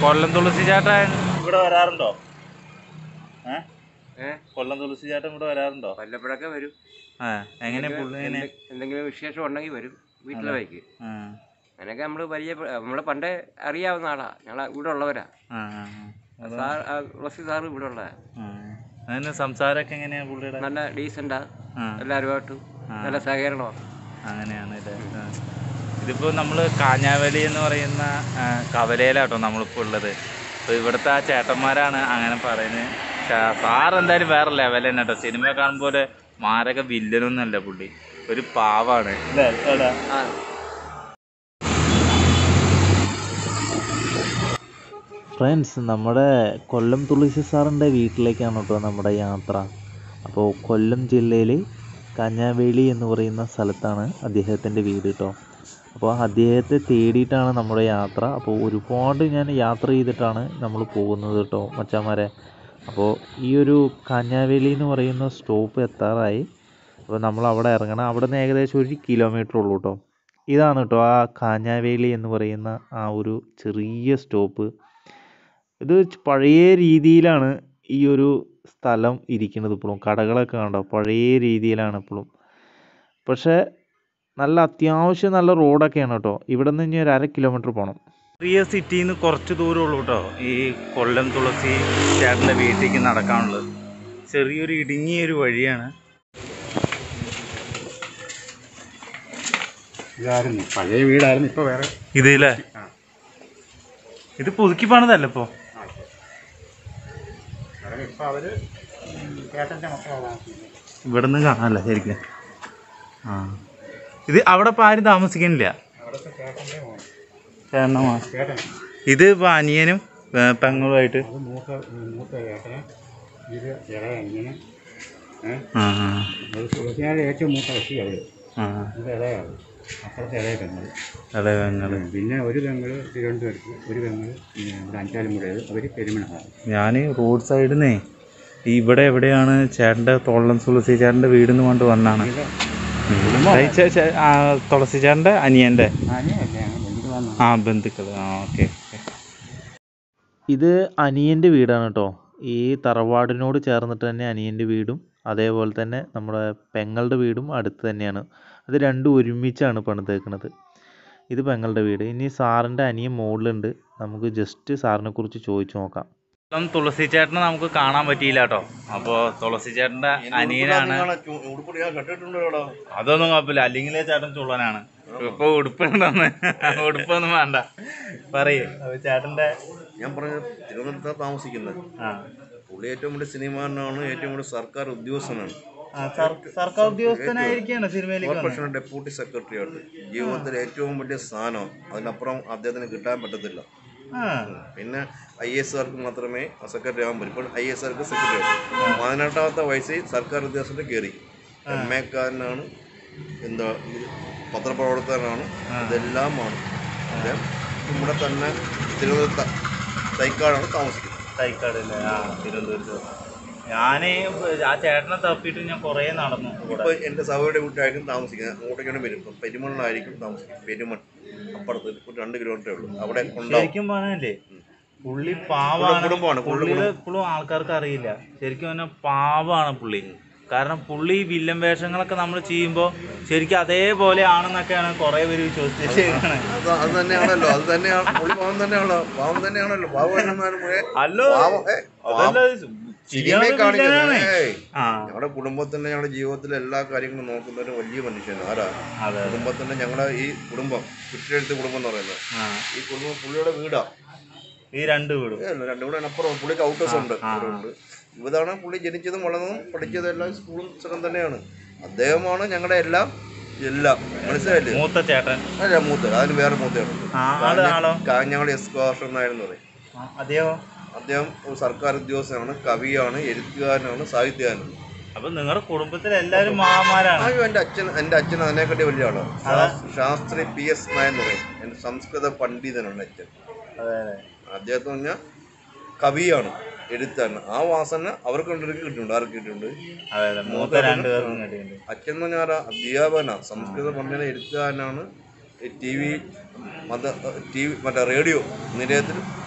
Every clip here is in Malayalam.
കൊല്ലം തുളസി ചേട്ടൻ ഇവിടെ വരാറുണ്ടോ ഏ ഏ കൊല്ലം തുളസി ചേട്ടൻ ഇവിടെ വരാറുണ്ടോ വല്ലപ്പോഴൊക്കെ വരും ആ എങ്ങനെ പുള്ളി എങ്ങനെ എന്തെ- എന്തെങ്കിലും വിശേഷം ഉണ്ടെങ്കിൽ വരും വീട്ടിലെ വൈക്ക് ആ അങ്ങനെയൊക്കെ നമ്മൾ പരിചയപ്പെ നമ്മൾ പണ്ടേ അറിയാവുന്ന ആളാ ഞങ്ങൾ ഇവിടെ ഉള്ളവരാ ആ ആ, ആ. സാർ ആ, തുളസി സാറ് ഇവിടെ ഉള്ള ആ. അതിന് സംസാരമൊക്കെ എങ്ങനെയാ പുള്ളിയുടെ നല്ല ഡീസൻ്റാ ആ എല്ലാവരുമായിട്ടും നല്ല സഹകരണമാണ് അങ്ങനെയാണ് ഇത് ആ. ഇതിപ്പോ നമ്മൾ കാഞ്ഞാവലി എന്ന് പറയുന്ന ആ, കവലയിലാട്ടോ നമ്മളിപ്പോൾ ഉള്ളത് അപ്പോൾ ഇവിടുത്തെ ആ ചേട്ടന്മാരാണ് അങ്ങനെ പറയുന്നത് സാർ എന്തായാലും വേറെ ലെവൽ തന്നെ കേട്ടോ സിനിമ കാണുമ്പോൾ മാരക വില്ലനൊന്നുമല്ല പുള്ളി ഒരു പാവാണ് ആ ഫ്രണ്ട്സ് നമ്മുടെ കൊല്ലം തുളസി സാറിൻ്റെ വീട്ടിലേക്കാണ് കേട്ടോ നമ്മുടെ യാത്ര അപ്പോൾ കൊല്ലം ജില്ലയിൽ കഞ്ഞാവേലി എന്ന് പറയുന്ന സ്ഥലത്താണ് അദ്ദേഹത്തിൻ്റെ വീട് കേട്ടോ അപ്പോൾ അദ്ദേഹത്തെ തേടിയിട്ടാണ് നമ്മുടെ യാത്ര അപ്പോൾ ഒരുപാട് ഞാൻ യാത്ര ചെയ്തിട്ടാണ് നമ്മൾ പോകുന്നത് കേട്ടോ മച്ചാന്മാരെ അപ്പോൾ ഈ ഒരു കാഞ്ഞാവേലി എന്ന് പറയുന്ന സ്റ്റോപ്പ് എത്താറായി അപ്പോൾ നമ്മൾ അവിടെ ഇറങ്ങണം അവിടെ നിന്ന് ഏകദേശം ഒരു കിലോമീറ്റർ ഉള്ളൂ കേട്ടോ ഇതാണ് കേട്ടോ ആ കാഞ്ഞാവേലി എന്ന് പറയുന്ന ആ ഒരു ചെറിയ സ്റ്റോപ്പ് ഇത് ച് പഴയ രീതിയിലാണ് ഈ ഒരു സ്ഥലം ഇരിക്കുന്നത് ഇപ്പോഴും കടകളൊക്കെ കണ്ടോ പഴയ രീതിയിലാണ് ഇപ്പോഴും പക്ഷേ നല്ല അത്യാവശ്യം നല്ല റോഡൊക്കെയാണ് കേട്ടോ ഇവിടെ നിന്ന് ഇനി ഒരു അര കിലോമീറ്റർ പോകണം ചെറിയ സിറ്റിയിൽ നിന്ന് കുറച്ച് ദൂരം ഉള്ളൂ കേട്ടോ ഈ കൊല്ലം തുളസി ചേട്ടൻ്റെ വീട്ടിലേക്ക് നടക്കാനുള്ളത് ചെറിയൊരു ഇടുങ്ങിയൊരു വഴിയാണ് ഇതായിരുന്നു പഴയ വീടായിരുന്നു ഇപ്പോൾ വേറെ ഇതില്ലേ ഇത് പുതുക്കി പണിതല്ല ഇപ്പോൾ വേറെ ഇപ്പോൾ അവർ ചേട്ടൻ്റെ മക്കളാണ് ഇവിടെ നിന്ന് കാണാനല്ല ശരിക്കും ആ ഇത് അവിടെ ഇപ്പോൾ ആരും താമസിക്കുന്നില്ല അവിടുത്തെ ചേട്ടൻ്റെ മോൻ ചേട്ടനോ ചേട്ടൻ ഇത് ഇപ്പോൾ അനിയനും ഏ, പെങ്ങളുമായിട്ട് അത് മൂത്ത മൂത്ത ചേട്ടന് ഇത് ഇളയ അനിയന് ഏഹ് ആ ആ, അത് തുളസിയാരുടെ ഏറ്റവും മൂത്ത കക്ഷി അവർ ആ ഇത് ഇളയാൾ അപ്പുറത്തെ ഇളയ പെങ്ങൾ അതെ പെങ്ങള് പിന്നെ ഒരു പെങ്ങൾ തിരുവനന്തപുരത്ത് ഒരു പെങ്ങൾ ഇവിടെ അഞ്ചാലുമുടേത് അവർ പെരുമണമാണ് ഞാൻ റോഡ് സൈഡിൽ നിന്നേ ഇവിടെ എവിടെയാണ് ചേട്ടൻ്റെ തോളം തുളസി ചേട്ടൻ്റെ വീടെന്ന് കൊണ്ട് വന്നാണ് തുളസി ചേട്ടൻ്റെ അനിയൻ്റെ അനിയല്ലേ ബന്ധുക്കളാണ് ആ ബന്ധുക്കൾ ആ ഓക്കെ ഇത് അനിയൻ്റെ വീടാണ് കേട്ടോ ഈ തറവാടിനോട് ചേർന്നിട്ട് തന്നെ അനിയൻ്റെ വീടും അതേപോലെ തന്നെ നമ്മുടെ പെങ്ങളുടെ വീടും അടുത്ത് തന്നെയാണ് അത് രണ്ടും ഒരുമിച്ചാണ് പണിതേക്കുന്നത് ഇത് പെങ്ങളുടെ വീട് ഇനി സാറിൻ്റെ അനിയൻ മുകളിലുണ്ട് നമുക്ക് ജസ്റ്റ് സാറിനെ കുറിച്ച് ചോദിച്ചു നോക്കാം തുളസി ചേട്ടനെ നമുക്ക് കാണാൻ പറ്റിയില്ല കേട്ടോ അപ്പോൾ തുളസി ചേട്ടൻ്റെ അനിയനാണ് അതൊന്നും കുഴപ്പമില്ല അല്ലെങ്കിലേ ചേട്ടൻ ചുള്ളനാണ് ഇപ്പൊ ഉടുപ്പുണ്ടെന്ന് ഉടുപ്പൊന്നും വേണ്ട പറയേ അപ്പൊ ചേട്ടന്റെ ഞാൻ പറഞ്ഞ തിരുവനന്തപുരത്താണ് താമസിക്കുന്നത് ആ പുള്ളി ഏറ്റവും വലിയ സിനിമാനാണ് ഏറ്റവും വലിയ സർക്കാർ ഉദ്യോഗസ്ഥനാണ് ആ, സർ- സർക്കാർ ഉദ്യോഗസ്ഥനായിരിക്കാണ് സിനിമയിലേക്ക് വന്നത്. കോർപ്പറേഷൻ ഡെപ്യൂട്ടി സെക്രട്ടറി ആയിട്ട് ജീവിതത്തിൽ ഏറ്റവും വലിയ സ്ഥാനം അതിനപ്പുറം അദ്ദേഹത്തിന് കിട്ടാൻ പറ്റത്തില്ല ആ പിന്നെ ഐ എസ് ആർക്ക് മാത്രമേ സെക്രട്ടറി ആകാൻ പറ്റും ഇപ്പോൾ ഐ എസ് ആർക്ക് സെക്രട്ടറി ആകും പതിനെട്ടാമത്തെ വയസ്സിൽ സർക്കാർ ഉദ്യോഗസ്ഥൻ്റെ കയറി എം എക്കാരനാണ് എന്താ ഇത് പത്രപ്രവർത്തകനാണ് ഇതെല്ലാമാണ് അദ്ദേഹം ഇവിടെ തന്നെ തിരുവനന്തപുരത്ത് തൈക്കാടാണ് താമസിക്കുന്നത് തൈക്കാട് അല്ലേ ആ തിരുവനന്തപുരത്ത് ഞാന് ആ ചേട്ടനെ തപ്പിയിട്ട് ഞാൻ കുറേ നടന്നു ഇവിടെ ഇപ്പൊ എന്റെ സഹോദരിയുടെ വീട്ടിലായിരിക്കും താമസിക്കുന്നത് അങ്ങോട്ടേക്കാണ് വരും ഇപ്പൊ പെരുമണിലായിരിക്കും താമസിക്കുന്നത് പെരുമൺ അപ്പുറത്ത് ഒരു രണ്ട് കിലോമീറ്ററേ ഉള്ളൂ അവിടെ ഉണ്ടാവും ശരിക്കും പറഞ്ഞല്ലേ പുള്ളി പാവാണ് കുടുംബമാണ്, പുള്ളി പുള്ളിയുടെ ഇപ്പോഴും ആൾക്കാർക്ക് അറിയില്ല ശരിക്കും പറഞ്ഞാൽ പാവാണ് പുള്ളി കാരണം പുള്ളി ഈ വില്ലൻ വേഷങ്ങളൊക്കെ നമ്മൾ ചെയ്യുമ്പോൾ ശരിക്കും അതേപോലെ ആണെന്നൊക്കെയാണ് കുറെ പേര് വിശ്വസിച്ചേക്കാണ് അത് അത് തന്നെയാണല്ലോ അത് തന്നെയാണ് പുള്ളി പാവം തന്നെയാണല്ലോ പാവം തന്നെയാണല്ലോ പാവം എന്നാലും മുഴുവൻ അല്ലോ പാവം ഏ, അതല്ല സിനിമയെ ശരിയാണ് കാണിക്കുന്നത് വില്ലനാണ്. ഏയ് ആ ഞങ്ങളുടെ കുടുംബത്തിന്റെ ഞങ്ങളുടെ ജീവിതത്തിലെ എല്ലാ കാര്യങ്ങളും നോക്കുന്ന ഒരു വലിയ മനുഷ്യൻ ആരാ അതെ അതെ കുടുംബത്തിന്റെ ഞങ്ങളുടെ ഈ കുടുംബം കുറ്റിയെഴുത്ത് കുടുംബം എന്ന് പറയുന്നത് ആ ഈ കുടുംബം പുള്ളിയുടെ വീടാ ഈ രണ്ട് വീടും ഏ, രണ്ടും കൂടെ അപ്പുറം പുള്ളിക്ക് ഔട്ടേഴ്സ് ഉണ്ട് ഇവിടെ ഉണ്ട് ഇതാണ് പുള്ളി ജനിച്ചതും വളർന്നതും പഠിച്ചതും എല്ലാം സ്കൂളും സുഖം തന്നെയാണ് അദ്ദേഹമാണ് ഞങ്ങളുടെ എല്ലാം എല്ലാം മനസ്സിലായില്ലേ മൂത്ത ചേട്ടൻ അല്ല മൂത്ത അതിന് വേറെ മൂത്തയുണ്ട് ആ ആള് ആളോ കാഞ്ഞാളി എസ് കോഷൻ എന്നായിരുന്നു പറയും ആ, അതെയോ അദ്ദേഹം ഒരു സർക്കാർ ഉദ്യോഗസ്ഥനാണ് കവിയാണ് എഴുത്തുകാരനാണ് സാഹിത്യകാരനാണ് അപ്പൊ നിങ്ങളുടെ കുടുംബത്തിൽ എല്ലാവരും മാമാരാണ് അയ്യോ എൻ്റെ അച്ഛൻ എൻ്റെ അച്ഛൻ അതിനെക്കാട്ടി വലിയ ആളാണ് ശാസ്- ശാസ്ത്രി പി എസ് നായർ എന്ന് പറയും എൻ്റെ സംസ്കൃത പണ്ഡിതനാണ് അച്ഛൻ അതെ അതെ അദ്ദേഹത്തെ പറഞ്ഞാൽ കവിയാണ് എഴുത്താണ് ആ വാസന അവർക്ക് രണ്ടുപേർക്ക് കിട്ടിയിട്ടുണ്ട് ആർക്ക് കിട്ടിയിട്ടുണ്ട് അതെ അതെ മൂത്ത രണ്ടുപേർക്കും കിട്ടിയിട്ടുണ്ട് അച്ഛൻ എന്ന് പറഞ്ഞാൽ ആരാ? അധ്യാപകനാണ് സംസ്കൃത പണ്ഡിത എഴുത്തുകാരനാണ് ടി വി മത ടി വി മറ്റേ റേഡിയോ നിലയത്തിൽ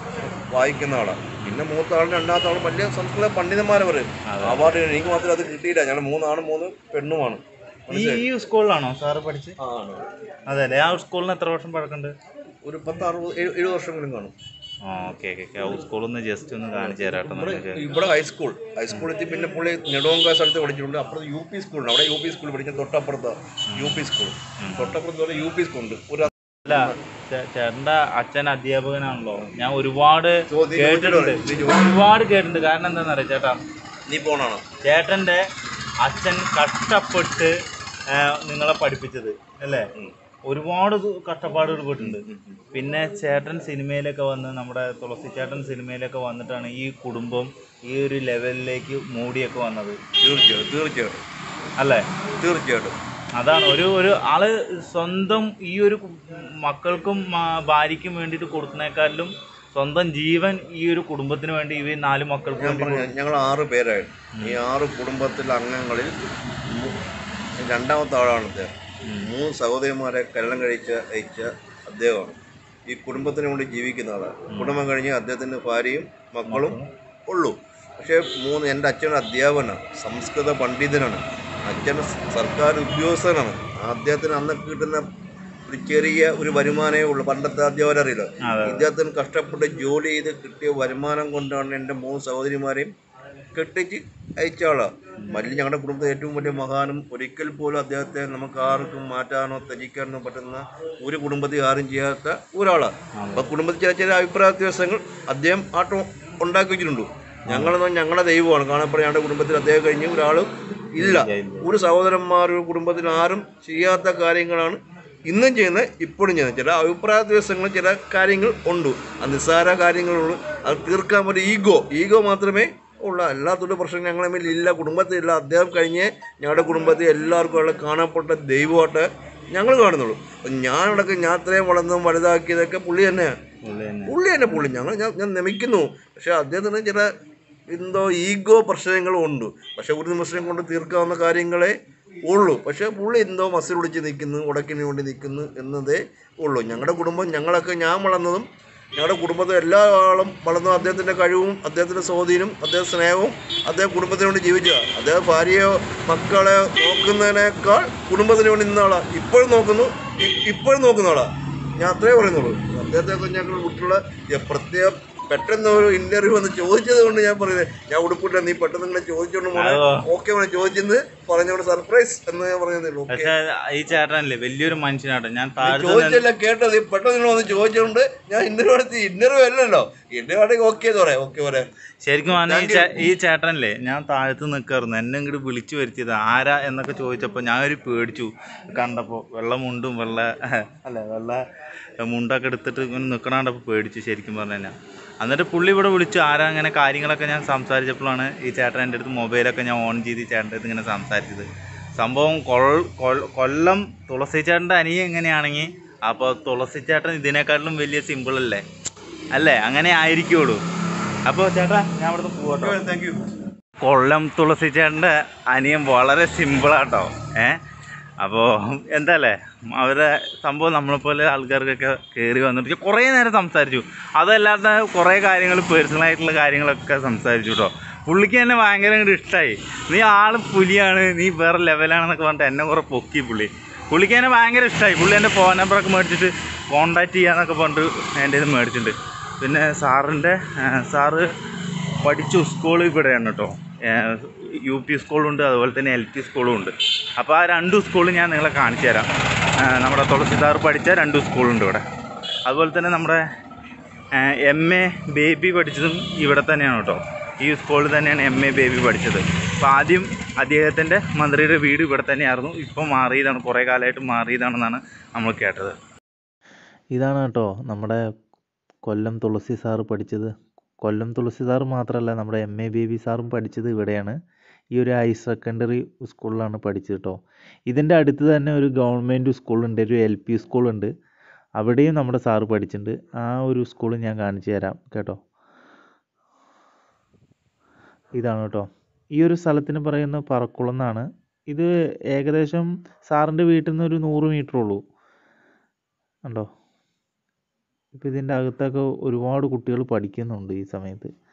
വായിക്കുന്ന ആളാണ് പിന്നെ മൂത്ത ആളും രണ്ടാമത്തെ ആളും വലിയ സംസ്കൃത പണ്ഡിതന്മാരവർ അവാർഡ് എനിക്ക് മാത്രമേ അത് കിട്ടിയില്ല ഞങ്ങൾ മൂന്നാണ് മൂന്ന് പെണ്ണുമാണ് ഈ ഈ സ്കൂളിലാണോ സാറ് പഠിച്ച് ആ ആണ് അതെ അല്ലേ ആ സ്കൂളിന് എത്ര വർഷം പഴക്കമുണ്ട് ഒരു പത്ത് അറുപത് ഏഴ് എഴുപത് വർഷമെങ്കിലും കാണും ആ ഓക്കെ ഓക്കെ ഓക്കെ ആ സ്കൂളൊന്ന് ജസ്റ്റ് ഒന്ന് കാണിച്ചു തരാം കേട്ടോ ഇവിടെ നമുക്ക് ഇവിടെ ഹൈസ്കൂൾ ഹൈസ്കൂളിൽ എത്തി പിന്നെ പുള്ളി നെടുവങ്ക സ്ഥലത്ത് പഠിച്ചിട്ടുണ്ട് അപ്പുറത്ത് യു പി സ്കൂളുണ്ട് അവിടെ യു പി സ്കൂളിൽ പഠിക്കുന്ന തൊട്ടപ്പുറത്ത് യു പി സ്കൂൾ തൊട്ടപ്പുറത്ത് പോലെ യു പി സ്കൂളുണ്ട് ഒരു അല്ല ചേ- ചേട്ടന്റെ അച്ഛൻ അധ്യാപകനാണല്ലോ ഞാൻ ഒരുപാട് ചോദ്യം കേട്ടിട്ടുണ്ട് ചോദിച്ചിട്ട് നീ ചോദിച്ചിട്ട് ഒരുപാട് കേട്ടിട്ടുണ്ട് കാരണം എന്താണെന്നറിയാം ചേട്ടാ നീ പോണാണോ ചേട്ടന്റെ അച്ഛൻ കഷ്ടപ്പെട്ട് ആ, നിങ്ങളെ പഠിപ്പിച്ചത് അല്ലേ ഒരുപാട് ദു- കഷ്ടപ്പാടുകൾ പെട്ടിട്ടുണ്ട് പിന്നെ ചേട്ടൻ സിനിമയിലൊക്കെ വന്ന് നമ്മുടെ തുളസി ചേട്ടൻ സിനിമയിലൊക്കെ വന്നിട്ടാണ് ഈ കുടുംബം ഈ ഒരു ലെവലിലേക്ക് മൂടിയൊക്കെ വന്നത് തീർച്ചയായിട്ടും തീർച്ചയായിട്ടും അല്ലേ തീർച്ചയായിട്ടും അതാണ് ഒരു ഒരു ആള് സ്വന്തം ഈ ഒരു കു- മക്കൾക്കും ആ, ഭാര്യയ്ക്കും വേണ്ടിയിട്ട് കൊടുക്കുന്നേക്കാളിലും സ്വന്തം ജീവൻ ഈ ഒരു കുടുംബത്തിന് വേണ്ടി ഇവ നാല് മക്കൾക്ക് ഞാൻ വേണ്ടി പറഞ്ഞ ഞങ്ങൾ ആറ് പേരായിരുന്നു ഈ ആറ് കുടുംബത്തിലെ അംഗങ്ങളിൽ മൂ- രണ്ടാമത്തെ ആളാണ് അദ്ദേഹം മൂന്ന് സഹോദരിമാരെ കല്യാണം കഴിച്ച അയച്ച അദ്ദേഹമാണ് ഈ കുടുംബത്തിന് വേണ്ടി ജീവിക്കുന്ന ആളാണ് കുടുംബം കഴിഞ്ഞ് അദ്ദേഹത്തിൻ്റെ ഭാര്യയും മക്കളും ഉള്ളൂ പക്ഷേ മൂന്ന് എൻ്റെ അച്ഛൻ അധ്യാപകനാണ് സംസ്കൃത പണ്ഡിതനാണ് അച്ഛൻ സർക്കാർ ഉദ്യോഗസ്ഥനാണ് അദ്ദേഹത്തിന് അന്ന് കിട്ടുന്ന ഒരു ചെറിയ ഒരു വരുമാനമേ ഉള്ളൂ പണ്ടത്തെ അധ്യാപകരറിയില്ല അതെ. ഇദ്ദേഹത്തിന് കഷ്ടപ്പെട്ട് ജോലി ചെയ്ത് കിട്ടിയ വരുമാനം കൊണ്ടാണ് എൻ്റെ മൂന്ന് സഹോദരിമാരെയും കെട്ടിച്ച് അയച്ച ആളാണ് വലിയ ഞങ്ങളുടെ കുടുംബത്തിലെ ഏറ്റവും വലിയ മഹാനും ഒരിക്കൽ പോലും അദ്ദേഹത്തെ നമുക്ക് ആർക്കും മാറ്റാനോ ത്യജിക്കാനോ പറ്റുന്ന ഒരു കുടുംബത്തിൽ ആരും ചെയ്യാത്ത ഒരാളാണ് അപ്പോൾ കുടുംബത്തിൽ ചില ചില അഭിപ്രായ വ്യത്യാസങ്ങൾ അദ്ദേഹം ആട്ടം ഉണ്ടാക്കി വെച്ചിട്ടുണ്ട് ഞങ്ങളെന്ന് ഞങ്ങളുടെ ദൈവമാണ് കാണപ്പെടുന്ന ഞങ്ങളുടെ കുടുംബത്തിൽ അദ്ദേഹം കഴിഞ്ഞ് ഒരാളും ഇല്ല ഒരു സഹോദരന്മാർ ഒരു കുടുംബത്തിൽ ആരും ചെയ്യാത്ത കാര്യങ്ങളാണ് ഇന്നും ചെയ്യുന്നത് ഇപ്പോഴും ചെയ്യുന്നത് ചില അഭിപ്രായ വ്യത്യാസങ്ങൾ ചില കാര്യങ്ങൾ ഉണ്ട് ആ നിസ്സാര കാര്യങ്ങളുള്ളൂ അത് തീർക്കാൻ പറ്റും ഈഗോ ഈഗോ മാത്രമേ ഉള്ള എല്ലാത്തൊരു പ്രശ്നം ഞങ്ങളെ തമ്മിൽ ഇല്ല കുടുംബത്തിലില്ല അദ്ദേഹം കഴിഞ്ഞ് ഞങ്ങളുടെ കുടുംബത്തിൽ എല്ലാവർക്കും ഉള്ള കാണപ്പെട്ട ദൈവമായിട്ട് ഞങ്ങൾ കാണുന്നുള്ളൂ അപ്പം ഞാൻ ഇടയ്ക്ക് ഞാൻ അത്രയും വളർന്നതും വലുതാക്കിയതൊക്കെ പുള്ളി തന്നെയാണ് ഉള്ളു തന്നെ. പുള്ളി തന്നെ പുള്ളി ഞങ്ങൾ ഞാൻ ഞാൻ നമിക്കുന്നു പക്ഷെ അദ്ദേഹത്തിന് ചില എന്തോ ഈഗോ പ്രശ്നങ്ങളും ഉണ്ട് പക്ഷെ ഒരു നിമിഷം കൊണ്ട് തീർക്കാവുന്ന കാര്യങ്ങളെ ഉള്ളൂ പക്ഷെ പുള്ളി എന്തോ മസിൽ പിടിച്ച് നിൽക്കുന്നു ഉടക്കിന് വേണ്ടി നിൽക്കുന്നു എന്നതേ ഉള്ളൂ ഞങ്ങളുടെ കുടുംബം ഞങ്ങളൊക്കെ ഞാൻ വളർന്നതും ഞങ്ങളുടെ കുടുംബത്തിൽ എല്ലാ ആളും വളർന്നതും അദ്ദേഹത്തിൻ്റെ കഴിവും അദ്ദേഹത്തിൻ്റെ സ്വാധീനം അദ്ദേഹം സ്നേഹവും അദ്ദേഹം കുടുംബത്തിന് വേണ്ടി ജീവിച്ച അദ്ദേഹം ഭാര്യയോ മക്കളെ നോക്കുന്നതിനേക്കാൾ കുടുംബത്തിന് വേണ്ടി നിന്ന ആളാണ് ഇപ്പോഴും നോക്കുന്നു ഇ- ഇപ്പോഴും നോക്കുന്ന ആളാണ് ഞാൻ അത്രേ പറയുന്നുള്ളൂ അദ്ദേഹത്തെ കുറിച്ച് ഞങ്ങൾ വിട്ടുള്ള പ്രത്യേകം പെട്ടെന്ന് ഒരു ഇന്റർവ്യൂ വന്ന് ചോദിച്ചത് കൊണ്ട് ഞാൻ പറയുന്നത് ഞാൻ ഉടുപ്പില്ല നീ പെട്ടെന്ന് ഇങ്ങനെ ചോദിച്ചോണ്ട് മോനെ അതോ. ഓക്കെ മോനെ ചോദിച്ചെന്ന് പറഞ്ഞോണ്ട് സർപ്രൈസ് എന്ന് ഞാൻ പറഞ്ഞതേ ഉള്ളൂ ഓക്കെ പക്ഷെ ഈ ചേട്ടനല്ലേ വലിയൊരു മനുഷ്യനാട്ടോ ഞാൻ താഴത്തെ ചോദിച്ചല്ല കേട്ടത് ഈ പെട്ടെന്ന് നിങ്ങൾ വന്ന് ചോദിച്ചോണ്ട് ഞാൻ ഇന്റർവ്യൂ നടത്തി ഇന്റർവ്യൂ അല്ലല്ലോ ഇന്റർവ്യൂ ആണെങ്കിൽ ഓക്കെ എന്ന് പറയാം ഓക്കെ പറയാം ശരിക്കും പറഞ്ഞാൽ ഈ ചേ- ഈ ചേട്ടനല്ലേ ഞാൻ താഴത്ത് നിൽക്കായിരുന്നു എന്നെ ഇങ്ങോട്ട് വിളിച്ചു വരുത്തിയത് ആരാ എന്നൊക്കെ ചോദിച്ചപ്പോൾ ഞാൻ ഒരു പേടിച്ചു കണ്ടപ്പോൾ വെള്ള മുണ്ടും വെള്ള അല്ല വെള്ള മുണ്ടൊക്കെ എടുത്തിട്ട് ഇങ്ങനെ നിൽക്കണ കണ്ടപ്പോൾ പേടിച്ചു ശരിക്കും പറഞ്ഞു കഴിഞ്ഞാൽ എന്നിട്ട് പുള്ളി ഇവിടെ വിളിച്ചു ആരാ അങ്ങനെ കാര്യങ്ങളൊക്കെ ഞാൻ സംസാരിച്ചപ്പോഴാണ് ഈ ചേട്ടൻ എൻ്റെ അടുത്ത് മൊബൈലൊക്കെ ഞാൻ ഓൺ ചെയ്ത് ഈ ചേട്ടൻ്റെ അടുത്ത് ഇങ്ങനെ സംസാരിച്ചത് സംഭവം കൊൾ കൊൾ- കൊല്ലം തുളസി ചേട്ടൻ്റെ അനിയൻ എങ്ങനെയാണെങ്കിൽ അപ്പോൾ തുളസി ചേട്ടൻ ഇതിനേക്കാട്ടിലും വലിയ സിമ്പിൾ അല്ലേ അല്ലേ അങ്ങനെ ആയിരിക്കുള്ളൂ അപ്പോൾ ചേട്ടാ ഞാൻ അവിടുന്ന് പോകട്ടോ താങ്ക് യു കൊല്ലം തുളസി ചേട്ടൻ്റെ അനിയൻ വളരെ സിമ്പിളാട്ടോ ഏ അപ്പോൾ എന്താല്ലേ അവരെ സംഭവം നമ്മളെപ്പോലെ ആൾക്കാർക്കൊക്കെ കയറി വന്നിട്ട് കുറേ നേരം സംസാരിച്ചു അതല്ലാതെ കുറേ കാര്യങ്ങൾ പേഴ്സണലായിട്ടുള്ള കാര്യങ്ങളൊക്കെ സംസാരിച്ചു കേട്ടോ പുള്ളിക്ക് തന്നെ ഭയങ്കര അങ്ങോട്ട് ഇഷ്ടമായി നീ ആൾ പുലിയാണ് നീ വേറെ ലെവലാണെന്നൊക്കെ പറഞ്ഞിട്ട് എന്നെ കുറേ പൊക്കി പുള്ളി പുള്ളിക്ക് തന്നെ ഭയങ്കര ഇഷ്ടമായി പുള്ളി എൻ്റെ ഫോൺ നമ്പറൊക്കെ മേടിച്ചിട്ട് കോണ്ടാക്ട് ചെയ്യാന്നൊക്കെ പറഞ്ഞിട്ട് എൻ്റെ ഇത് മേടിച്ചിട്ടുണ്ട് പിന്നെ സാറിൻ്റെ സാറ് പഠിച്ചു സ്കൂൾ ഇവിടെയാണ് കേട്ടോ യു പി സ്കൂളുണ്ട് അതുപോലെ തന്നെ എൽ പി സ്കൂളും ഉണ്ട് അപ്പോൾ ആ രണ്ട് സ്കൂളും ഞാൻ നിങ്ങളെ കാണിച്ചു തരാം ആ, നമ്മുടെ തുളസിദാർ പഠിച്ച രണ്ട് സ്കൂളുണ്ട് ഇവിടെ അതുപോലെ തന്നെ നമ്മുടെ എം എ ബേബി പഠിച്ചതും ഇവിടെ തന്നെയാണ് കേട്ടോ ഈ സ്കൂളിൽ തന്നെയാണ് എം എ ബേബി പഠിച്ചത് അപ്പോൾ ആദ്യം അദ്ദേഹത്തിൻ്റെ മന്ത്രിയുടെ വീട് ഇവിടെ തന്നെയായിരുന്നു ഇപ്പോൾ മാറിയതാണ് കുറേ കാലമായിട്ട് മാറിയതാണെന്നാണ് നമ്മൾ കേട്ടത് ഇതാണ് കേട്ടോ നമ്മുടെ കൊല്ലം തുളസി സാറ് പഠിച്ചത് കൊല്ലം തുളസി സാറ് മാത്രമല്ല നമ്മുടെ എം എ ബേബി സാറും പഠിച്ചത് ഇവിടെയാണ് ഈ ഒരു ഹയർ സെക്കൻഡറി സ്കൂളിലാണ് പഠിച്ചത് കേട്ടോ ഇതിൻ്റെ അടുത്ത് തന്നെ ഒരു ഗവൺമെൻറ് സ്കൂളുണ്ട് ഒരു എൽ പി സ്കൂളുണ്ട് അവിടെയും നമ്മുടെ സാറ് പഠിച്ചിട്ടുണ്ട് ആ ഒരു സ്കൂൾ ഞാൻ കാണിച്ചു തരാം കേട്ടോ ഇതാണ് കേട്ടോ ഈ ഒരു സ്ഥലത്തിന് പറയുന്ന പറക്കുളം എന്നാണ് ഇത് ഏകദേശം സാറിൻ്റെ വീട്ടിൽ നിന്ന് ഒരു നൂറ് മീറ്റർ ഉള്ളൂ കണ്ടോ ഇപ്പോൾ ഇതിൻ്റെ അകത്തൊക്കെ ഒരുപാട് കുട്ടികൾ പഠിക്കുന്നുണ്ട് ഈ സമയത്ത്